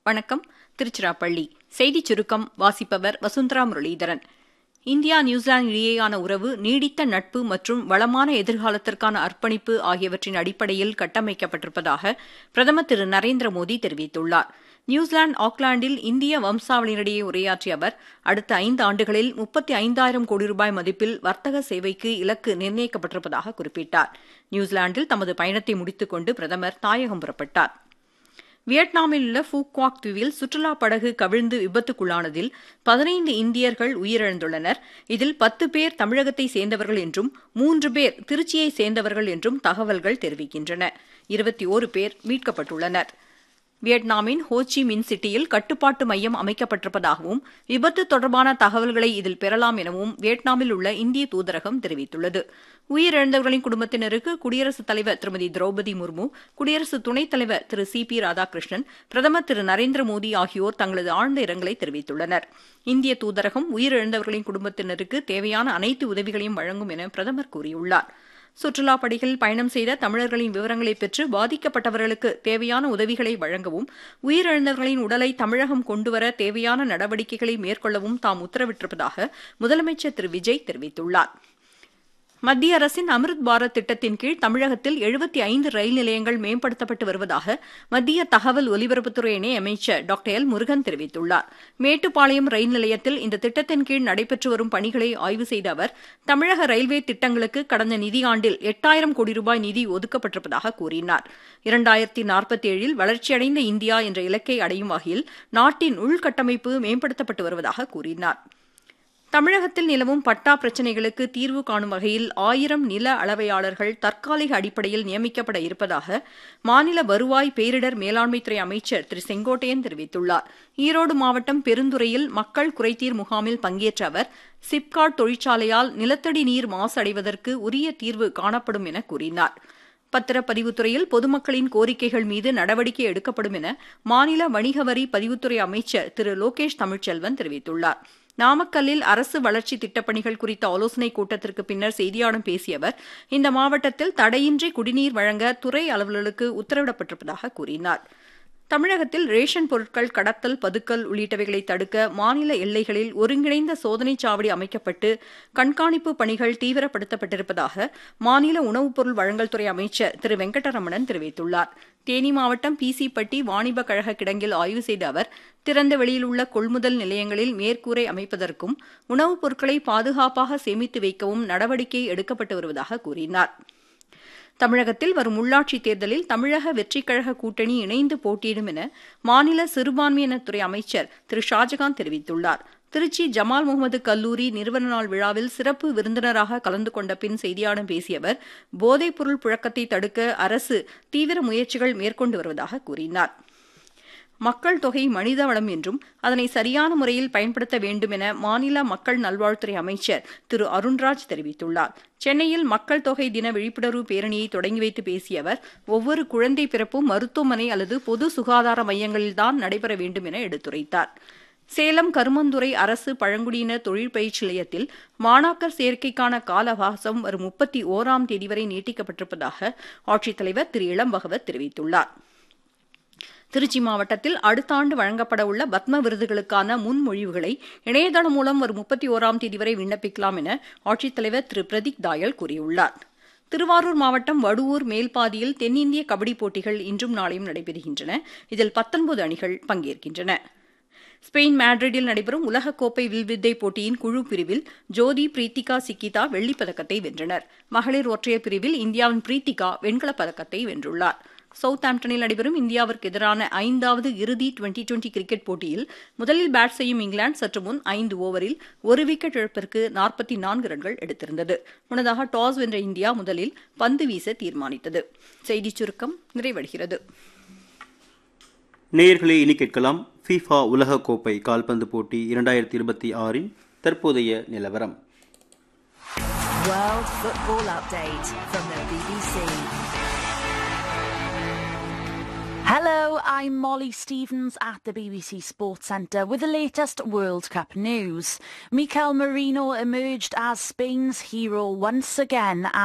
வணக்கம் திருச்சிராப்பள்ளி செய்திச் சுருக்கம் வாசிப்பவர் வசுந்தரா முரளிதரன் இந்தியா நியூசிலாந்து இடையேயான உறவு நீடித்த நட்பு மற்றும் வளமான எதிர்காலத்திற்கான அர்ப்பணிப்பு ஆகியவற்றின் அடிப்படையில் கட்டமைக்கப்பட்டிருப்பதாக பிரதமர் திரு நரேந்திர மோடி தெரிவித்துள்ளார் நியூசிலாந்து ஆக்லாந்தில் இந்திய வம்சாவளியினரிடையே உரையாற்றிய அவர் அடுத்த ஐந்து ஆண்டுகளில் முப்பத்தி ஐந்தாயிரம் கோடி ரூபாய் மதிப்பில் வர்த்தக சேவைக்கு இலக்கு நிர்ணயிக்கப்பட்டிருப்பதாக குறிப்பிட்டார் நியூசிலாந்தில் தமது பயணத்தை முடித்துக் கொண்டு பிரதமர் தாயகம் புறப்பட்டார் வியட்நாமில் உள்ள ஃபூக்வாக் தீவில் சுற்றுலா படகு கவிழ்ந்து விபத்துக்குள்ளானதில் பதினைந்து இந்தியர்கள் உயிரிழந்துள்ளனர் இதில் பத்து பேர் தமிழகத்தை சேர்ந்தவர்கள் என்றும் மூன்று பேர் திருச்சியை சேர்ந்தவர்கள் என்றும் தகவல்கள் தெரிவிக்கின்றன இருபத்தி ஓரு பேர் மீட்கப்பட்டுள்ளனர் வியட்நாமின் ஹோச்சி மின் சிட்டியில் கட்டுப்பாட்டு மையம் அமைக்கப்பட்டிருப்பதாகவும் விபத்து தொடர்பான தகவல்களை இதில் பெறலாம் எனவும் வியட்நாமில் உள்ள இந்திய தூதரகம் தெரிவித்துள்ளது உயிரிழந்தவர்களின் குடும்பத்தினருக்கு குடியரசுத் தலைவர் திருமதி திரௌபதி முர்மு குடியரசு துணைத் தலைவர் திரு சி பி ராதாகிருஷ்ணன் பிரதமர் திரு நரேந்திர மோடி ஆகியோர் தங்களது ஆழ்ந்த இரங்கலை தெரிவித்துள்ளனர் இந்திய தூதரகம் உயிரிழந்தவர்களின் குடும்பத்தினருக்கு தேவையான அனைத்து உதவிகளையும் வழங்கும் என பிரதமர் கூறியுள்ளார் சுற்றுலா படைகளில் பயணம் செய்த தமிழர்களின் விவரங்களை பெற்று பாதிக்கப்பட்டவர்களுக்கு தேவையான உதவிகளை வழங்கவும் உயிரிழந்தவர்களின் உடலை தமிழகம் கொண்டுவர தேவையான நடவடிக்கைகளை மேற்கொள்ளவும் தாம் உத்தரவிட்டிருப்பதாக முதலமைச்சர் திரு விஜய் தெரிவித்துள்ளார் மத்திய அரசின் அமிர்த் பாரத் திட்டத்தின் கீழ் தமிழகத்தில் எழுபத்தி ஐந்து ரயில் நிலையங்கள் மேம்படுத்தப்பட்டு வருவதாக மத்திய தகவல் ஒலிபரப்புத்துறை இணை அமைச்சர் டாக்டர் எல் முருகன் தெரிவித்துள்ளார் மேட்டுப்பாளையம் ரயில் நிலையத்தில் இந்த திட்டத்தின் கீழ் நடைபெற்று வரும் பணிகளை ஆய்வு செய்த அவர் தமிழக ரயில்வே திட்டங்களுக்கு கடந்த நிதியாண்டில் எட்டாயிரம் கோடி ரூபாய் நிதி ஒதுக்கப்பட்டிருப்பதாக கூறினார் இரண்டாயிரத்தி நாற்பத்தி ஏழில் வளர்ச்சியடைந்த இந்தியா என்ற இலக்கை அடையும் வகையில் நாட்டின் உள்கட்டமைப்பு மேம்படுத்தப்பட்டு வருவதாக கூறினார் தமிழகத்தில் நிலவும் பட்டா பிரச்சினைகளுக்கு தீர்வு காணும் வகையில் ஆயிரம் நில அளவையாளர்கள் தற்காலிக அடிப்படையில் நியமிக்கப்பட இருப்பதாக மாநில வருவாய் பேரிடர் மேலாண்மைத்துறை அமைச்சர் திரு செங்கோட்டையன் தெரிவித்துள்ளார் ஈரோடு மாவட்டம் பெருந்துறையில் மக்கள் குறைதீர் முகாமில் பங்கேற்ற அவர் சிப்காட் தொழிற்சாலையால் நிலத்தடி நீர் மாசு அடைவதற்கு உரிய தீர்வு காணப்படும் என கூறினார் பத்திரப்பதிவுத்துறையில் பொதுமக்களின் கோரிக்கைகள் மீது நடவடிக்கை எடுக்கப்படும் என மாநில வணிக வரி பதிவுத்துறை அமைச்சர் திரு லோகேஷ் தமிழ்ச்செல்வன் தெரிவித்துள்ளார் நாமக்கல்லில் அரசு வளர்ச்சி திட்டப்பணிகள் குறித்த ஆலோசனைக் கூட்டத்திற்கு பின்னர் செய்தியாளர்களிடம் பேசிய அவர் இந்த மாவட்டத்தில் தடையின்றி குடிநீர் வழங்க துறை அலுவலர்களுக்கு உத்தரவிடப்பட்டிருப்பதாக கூறினார் தமிழகத்தில் ரேஷன் பொருட்கள் கடத்தல் பதுக்கல் உள்ளிட்டவைகளை தடுக்க மாநில எல்லைகளில் ஒருங்கிணைந்த சோதனைச் சாவடி அமைக்கப்பட்டு கண்காணிப்பு பணிகள் தீவிரப்படுத்தப்பட்டிருப்பதாக மாநில உணவுப் பொருள் வழங்கல் துறை அமைச்சர் திரு வெங்கடரமணன் தெரிவித்துள்ளார் தேனி மாவட்டம் பிசிப்பட்டி வாணிப கழக கிடங்கில் ஆய்வு செய்த அவர் திறந்த வெளியில் உள்ள கொள்முதல் நிலையங்களில் மேற்கூரை அமைப்பதற்கும் உணவுப் பொருட்களை பாதுகாப்பாக சேமித்து வைக்கவும் நடவடிக்கை எடுக்கப்பட்டு வருவதாக கூறினார் தமிழகத்தில் வரும் உள்ளாட்சித் தேர்தலில் தமிழக வெற்றிக் கழக கூட்டணி இணைந்து போட்டியிடும் என மாநில சிறுபான்மையினத்துறை அமைச்சர் திரு ஷாஜகான் தெரிவித்துள்ளார் திருச்சி ஜமால் முகமது கல்லூரி நிறுவன நாள் விழாவில் சிறப்பு விருந்தினராக கலந்து கொண்ட பின் செய்தியாளர்களிடம் பேசிய அவர் போதைப்பொருள் புழக்கத்தை தடுக்க அரசு தீவிர முயற்சிகள் மேற்கொண்டு வருவதாக கூறினார் மக்கள் தொகை மனித வளம் என்றும் அதனை சரியான முறையில் பயன்படுத்த வேண்டும் என மாநில மக்கள் நல்வாழ்வுத்துறை அமைச்சர் திரு அருண்ராஜ் தெரிவித்துள்ளார் சென்னையில் மக்கள் தொகை தின விழிப்புணர்வு பேரணியை தொடங்கி வைத்து பேசிய அவர் ஒவ்வொரு குழந்தை பிறப்பும் மருத்துவமனை அல்லது பொது சுகாதார மையங்களில்தான் நடைபெற வேண்டும் என எடுத்துரைத்தார் சேலம் கருமந்துறை அரசு பழங்குடியினர் தொழில் பயிற்சி நிலையத்தில் மாணாக்கர் சேர்க்கைக்கான கால அவகாசம் வரும் முப்பத்தி ஓராம் தேதி வரை நீட்டிக்கப்பட்டிருப்பதாக ஆட்சித்தலைவர் திரு இளம் பகவத் தெரிவித்துள்ளார் திருச்சி மாவட்டத்தில் அடுத்த ஆண்டு வழங்கப்பட உள்ள பத்ம விருதுகளுக்கான முன்மொழிவுகளை இணையதளம் மூலம் வரும் முப்பத்தி ஓராம் தேதி வரை விண்ணப்பிக்கலாம் என ஆட்சித்தலைவர் திரு பிரதீக் தாயல் கூறியுள்ளார் திருவாரூர் மாவட்டம் வடுவூர் மேல்பாதியில் தென்னிந்திய கபடி போட்டிகள் இன்றும் நாளையும் நடைபெறுகின்றன இதில் பத்தொன்பது அணிகள் பங்கேற்கின்றன ஸ்பெயின் மேட்ரிடில் நடைபெறும் உலகக்கோப்பை வில்வித்தை போட்டியின் குழு பிரிவில் ஜோதி பிரீத்திகா சிக்கிதா வெள்ளிப்பதக்கத்தை வென்றனர் மகளிர் ஒற்றையர் பிரிவில் இந்தியாவின் பிரீத்திகா வெண்கலப் பதக்கத்தை வென்றுள்ளார் சவுத் ஆம்டனில் நடைபெறும் இந்தியாவிற்கு எதிரான ஐந்தாவது இறுதி டுவெண்டி டுவெண்டி கிரிக்கெட் போட்டியில் முதலில் பேட் செய்யும் இங்கிலாந்து சற்று முன் ஐந்து ஓவரில் ஒரு விக்கெட் இழப்பிற்கு நாற்பத்தி நான்கு ரன்கள் எடுத்திருந்தது முன்னதாக டாஸ் வென்ற இந்தியா முதலில் பந்து வீச தீர்மானித்தது செய்திச் சுருக்கம் நிறைவடைகிறது நேயர்களே இனி கேட்கலாம் ஃபீஃபா உலகக்கோப்பை கால்பந்து போட்டி இரண்டாயிரத்தி இருபத்தி ஆறின் தற்போதைய நிலவரம் World Football Update from the BBC. Hello, I'm Molly Stevens at the BBC Sports Centre with the latest World Cup news. Mikel Marino emerged as Spain's hero once again